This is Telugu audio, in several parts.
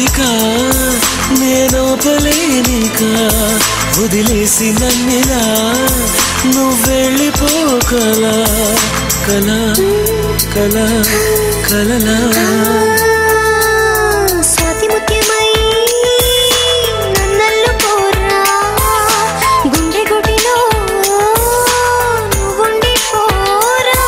కోరిక నేనోపలేనిక వదిలేసి నన్నిలా నువ్వెళ్ళిపోకలా కల కల కలలా స్వాతి ముత్యమై నన్నల్లు కోరా గుండె గుడిలో నువ్వుండి పోరా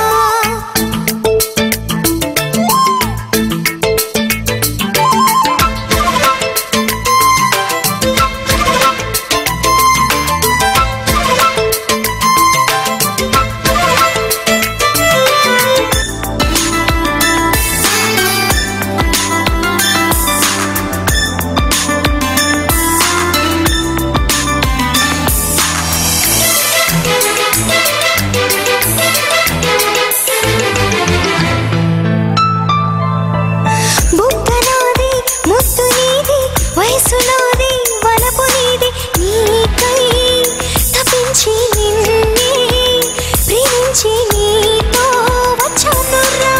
బుగ్గనాది ముద్దు నీది వయసు నాది వలపు నీది నీకై తప్పించి నిన్నే ప్రేమించి నీతో వచ్చానురా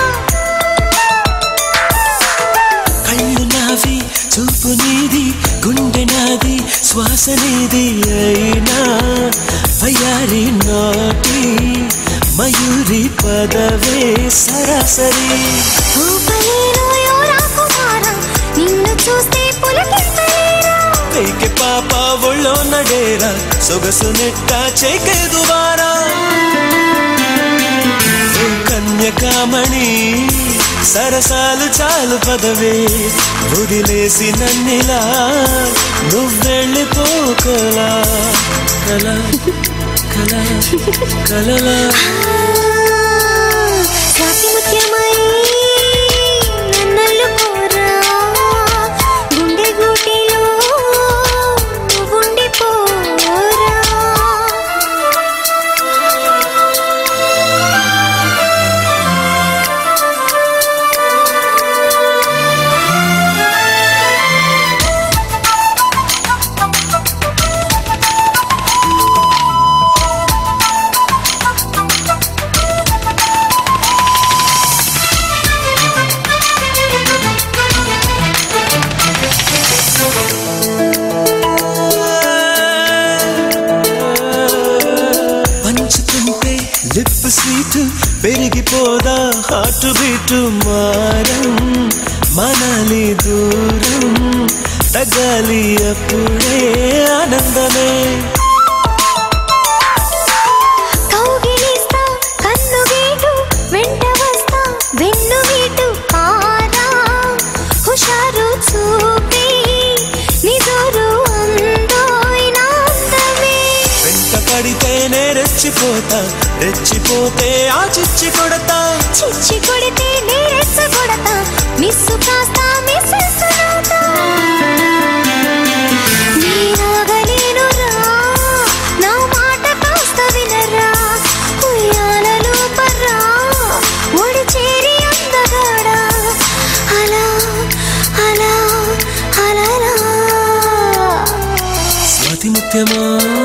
కళ్ళు నావి చూపు నీది గుండె నాది శ్వాస నీది అయినా వయ్యారి నాటి మయూరి పదవే సరాసరి ఊపలేను యోరా కుమార నిన్ను చూస్తే పులకింతలేరా పైకి పాప ఒళ్ళో నడేరా సొగసు నెట్ట చేకేదువారా ఓ కన్యకామణి సరసాలు చాలు పదవే వదిలేసి నన్నిలా నువ్వెళ్ళిపోకలా కల కల కలలా స్వాతి ముత్యమై నన్నల్లు కోరా గుండె గూటిలో నువ్వుండి పోరా పంచుకుంటే లిప్ స్వీట్ పెరిగిపోదా హార్ట్ బీట్ మారం మనాలి దూరం తగ్గాలి అప్పుడే ఆనందమే కౌగిలిస్తా కన్ను గీటు వెంట వస్తా వెన్ను వీటు పారా హుషారు చూపి నిజోరు అందోయిన అందమే వెంట పడితేనే రెచ్చిపోతా రెచ్చిపోతే ఆ చిచ్చి కొడతా చిచ్చి కొడితే నేరెచ్చ కొడతా మిస్సు కాస్త మిస్సెస్ నవ్వుతా నేనాగలేనురా నా మాట కాస్త వినరా ఉయ్యాలలో పర్రా ఒడి చేరి అందగాడా అలా అలా అలలా స్వాతి ముత్యమా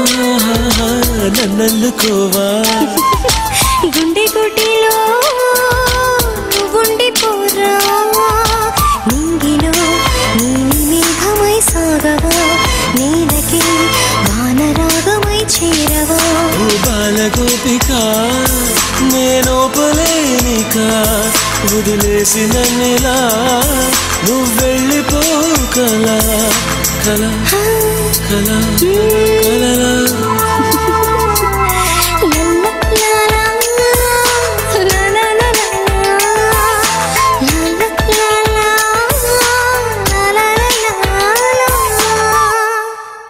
నన్నల్లుకోవా గుండె గుడిలో నువ్వుండి పోరా నింగిలో నీలి మేఘమై సాగవా నేలకి వానరాగమై చేరవా ఓ బాలగోపిక నేనోపలేనిక వదిలేసి నన్నిలా నువ్వెళ్ళిపోకలా కల ఆ, కల మ్మ్.